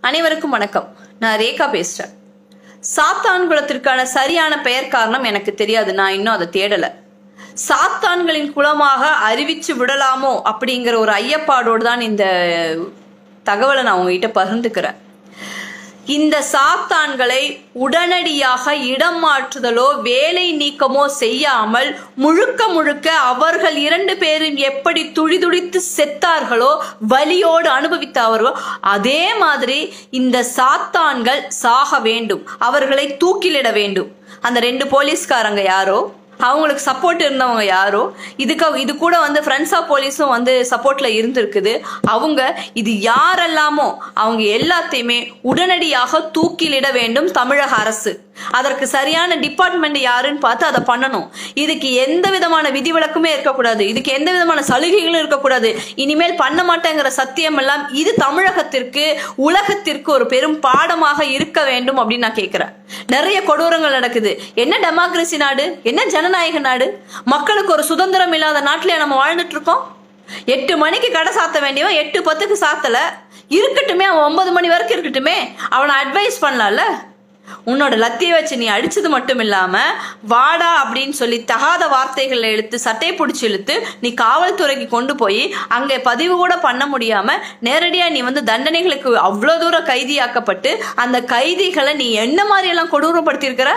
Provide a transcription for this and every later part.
அனைவருக்கும் வணக்கம் நான் ரேகா பேசுறேன் சாத்தான் குலத்திற்கான சரியான பெயர் காரணம் எனக்கு தெரியாது நான் இன்னும் அதை தேடல சாத்தான்களின் குலமாக அறிவிச்சு விடலாமோ அப்படிங்கிற ஒரு ஐயப்பாடோடு தான் இந்த தகவலை நான் உங்ககிட்ட பகிர்ந்துக்கிறேன் இந்த சாத்தான்களை உடனடியாக இடம் மாற்றுதலோ வேலை நீக்கமோ செய்யாமல் முழுக்க முழுக்க அவர்கள் இரண்டு பேரும் எப்படி துடிதுடித்து செத்தார்களோ வலியோடு அனுபவித்தார்களோ அதே மாதிரி இந்த சாத்தான்கள் சாக வேண்டும் அவர்களை தூக்கிலிட வேண்டும் அந்த ரெண்டு போலீஸ்காரங்க யாரோ அவங்களுக்கு சப்போர்ட் இருந்தவங்க யாரோ இதுக்கு இது கூட வந்து ஃப்ரெண்ட்ஸ் ஆஃப் போலீஸும் வந்து சப்போர்ட்ல இருந்திருக்குது அவங்க இது யாரெல்லாமோ அவங்க எல்லாத்தையுமே உடனடியாக தூக்கிலிட வேண்டும் தமிழக அரசு அதற்கு சரியான டிபார்ட்மெண்ட் யாருன்னு பார்த்து அதை பண்ணணும் இதுக்கு எந்த விதமான விதிவிலக்குமே இருக்கக்கூடாது இதுக்கு எந்த விதமான சலுகைகளும் இருக்கக்கூடாது இனிமேல் பண்ண மாட்டேங்கிற சத்தியம் எல்லாம் இது தமிழகத்திற்கு உலகத்திற்கு ஒரு பெரும் பாடமாக இருக்க வேண்டும் அப்படின்னு நான் கேட்கிறேன் நிறைய கொடூரங்கள் நடக்குது என்ன டெமோக்ரஸி நாடு என்ன ஜனநாயக நாடு மக்களுக்கு ஒரு சுதந்திரம் இல்லாத நாட்டிலே நம்ம வாழ்ந்துட்டு இருக்கோம் எட்டு மணிக்கு கடை சாத்த வேண்டியவன் எட்டு பத்துக்கு சாத்தல இருக்கட்டுமே அவன் ஒன்பது மணி வரைக்கும் இருக்கட்டுமே அவனை அட்வைஸ் பண்ணலாம்ல உன்னோட லத்தியை வச்சு நீ அடிச்சது மட்டும் இல்லாம வாடா அப்படின்னு சொல்லி தகாத வார்த்தைகளை எடுத்து சட்டையை பிடிச்சி இழுத்து நீ காவல்துறைக்கு கொண்டு போய் அங்கே பதிவு கூட பண்ண முடியாம நேரடியா நீ வந்து தண்டனைகளுக்கு அவ்வளோ தூரம் கைதியாக்கப்பட்டு அந்த கைதிகளை நீ என்ன மாதிரி எல்லாம் கொடூரப்படுத்தியிருக்கிற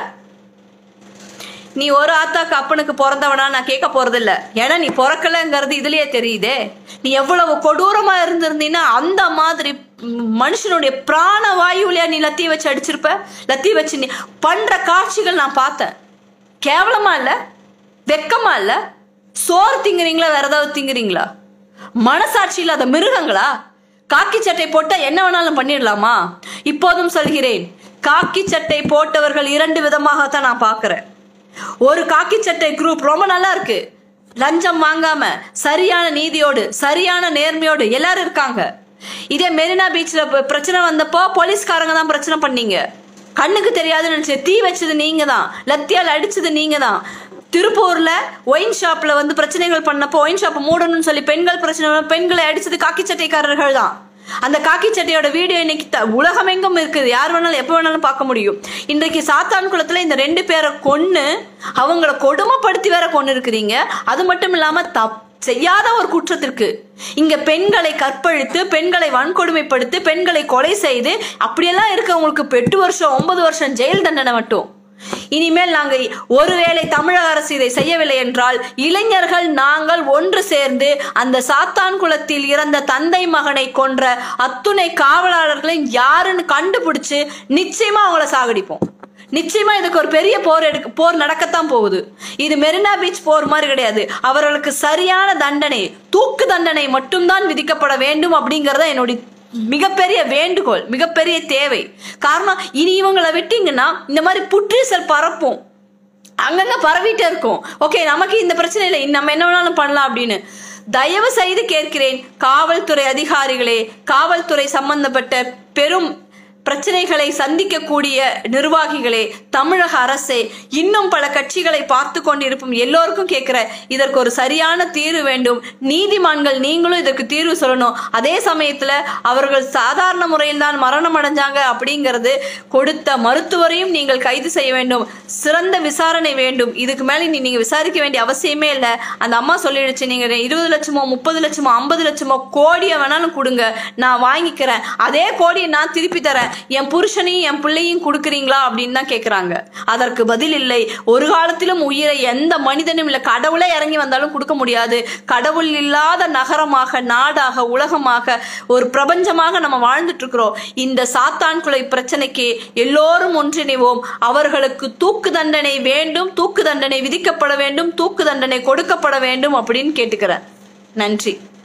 நீ ஒரு ஆத்தாக்கு அப்பனுக்கு பிறந்தவனா நான் கேட்க போறதில்ல ஏன்னா நீ பிறக்கலங்கிறது இதுலயே தெரியுதே நீ எவ்வளவு கொடூரமா இருந்திருந்தீன்னா அந்த மாதிரி ம், மனுஷனுடைய பிராண வாயுலையா நீ லத்திய வச்சு அடிச்சிருப்ப லத்திய வச்சு நீ பண்ற காட்சிகள் நான் பார்த்தேன் கேவலமா இல்ல வெக்கமா இல்ல சோறு திங்குறீங்களா வேற ஏதாவது திங்குறீங்களா மனசாட்சி இல்லாத மிருகங்களா காக்கி சட்டை போட்டா என்ன வேணாலும் பண்ணிடலாமா இப்போதும் சொல்கிறேன் காக்கி சட்டை போட்டவர்கள் இரண்டு விதமாகத்தான் நான் பார்க்கிறேன் ஒரு காக்கி சட்டை குரூப் ரொம்ப நல்லா இருக்கு லஞ்சம் வாங்காம சரியான நீதியோடு சரியான நேர்மையோடு எல்லாரும் இருக்காங்க இதே மெரினா பீச்ல ப- பிரச்சனை வந்தப்போ போலீஸ்காரங்க தான் பிரச்சனை பண்ணீங்க கண்ணுக்கு தெரியாதுன்னு நினைச்சு தீ வச்சது நீங்க தான் லத்தியால் அடிச்சது நீங்க தான் திருப்பூர்ல ஒயின் ஷாப்ல வந்து பிரச்சனைகள் பண்ணப்போ ஒயின் ஷாப் மூடணும்னு சொல்லி பெண்கள் பிரச்சனை வந்தப்ப பெண்களை அடிச்சது காக்கி சட்டைக்காரர்கள் தான் அந்த காக்கி சட்டையோட வீடியோ இன்னைக்கு த- உலகமெங்கும் இருக்குது யார் வேணாலும் எப்போ வேணாலும் பார்க்க முடியும் இன்றைக்கு சாத்தான் குளத்துல இந்த ரெண்டு பேரை கொன்னு அவங்கள கொடுமைப்படுத்தி வேற கொண்டு இருக்கிறீங்க அது மட்டும் இல்லாம தப் செய்யாத ஒரு குற்றத்திற்கு இங்க பெண்களை கற்பழித்து பெண்களை வன்கொடுமைப்படுத்தி பெண்களை கொலை செய்து அப்படியெல்லாம் இருக்கவங்களுக்கு இப்ப எட்டு வருஷம் ஒன்பது வருஷம் ஜெயில் தண்டனை மட்டும் இனிமேல் நாங்கள் ஒருவேளை தமிழக அரசு இதை செய்யவில்லை என்றால் இளைஞர்கள் நாங்கள் ஒன்று சேர்ந்து அந்த சாத்தான் குளத்தில் இறந்த தந்தை மகனை கொன்ற அத்துணை காவலாளர்களையும் யாருன்னு கண்டுபிடிச்சு நிச்சயமா அவங்கள சாகடிப்போம் நிச்சயமா இதுக்கு ஒரு பெரிய போர் எடுக்க போர் நடக்கத்தான் போகுது இது மெரினா பீச் போர் மாதிரி கிடையாது அவர்களுக்கு சரியான தண்டனை தூக்கு தண்டனை மட்டும்தான் விதிக்கப்பட வேண்டும் அப்படிங்கறத என்னுடைய மிகப்பெரிய வேண்டுகோள் மிகப்பெரிய தேவை காரணம் இனி இவங்களை விட்டீங்கன்னா இந்த மாதிரி புற்றீசல் பரப்பும் அங்கங்க பரவிட்டே இருக்கும் ஓகே நமக்கு இந்த பிரச்சனை இல்லை நம்ம என்ன வேணாலும் பண்ணலாம் அப்படின்னு தயவு செய்து கேட்கிறேன் காவல்துறை அதிகாரிகளே காவல்துறை சம்பந்தப்பட்ட பெரும் பிரச்சனைகளை சந்திக்கக்கூடிய நிர்வாகிகளே தமிழக அரசே இன்னும் பல கட்சிகளை பார்த்து கொண்டிருக்கும் எல்லோருக்கும் கேட்கிற இதற்கு ஒரு சரியான தீர்வு வேண்டும் நீதிமான்கள் நீங்களும் இதற்கு தீர்வு சொல்லணும் அதே சமயத்துல அவர்கள் சாதாரண முறையில் தான் மரணம் அடைஞ்சாங்க அப்படிங்கிறது கொடுத்த மருத்துவரையும் நீங்கள் கைது செய்ய வேண்டும் சிறந்த விசாரணை வேண்டும் இதுக்கு மேல நீ நீங்க விசாரிக்க வேண்டிய அவசியமே இல்லை அந்த அம்மா சொல்லிடுச்சு நீங்க இருபது லட்சமோ முப்பது லட்சமோ ஐம்பது லட்சமோ கோடியை வேணாலும் கொடுங்க நான் வாங்கிக்கிறேன் அதே கோடியை நான் திருப்பி தரேன் என் புருஷனையும் என் பிள்ளையும் கொடுக்குறீங்களா அப்படின்னு தான் கேக்குறாங்க அதற்கு பதில் இல்லை ஒரு காலத்திலும் உயிரை எந்த மனிதனும் இல்லை கடவுளே இறங்கி வந்தாலும் கொடுக்க முடியாது கடவுள் இல்லாத நகரமாக நாடாக உலகமாக ஒரு பிரபஞ்சமாக நம்ம வாழ்ந்துட்டு இருக்கிறோம் இந்த சாத்தான் குலை பிரச்சனைக்கு எல்லோரும் ஒன்றிணைவோம் அவர்களுக்கு தூக்கு தண்டனை வேண்டும் தூக்கு தண்டனை விதிக்கப்பட வேண்டும் தூக்கு தண்டனை கொடுக்கப்பட வேண்டும் அப்படின்னு கேட்டுக்கிறேன் நன்றி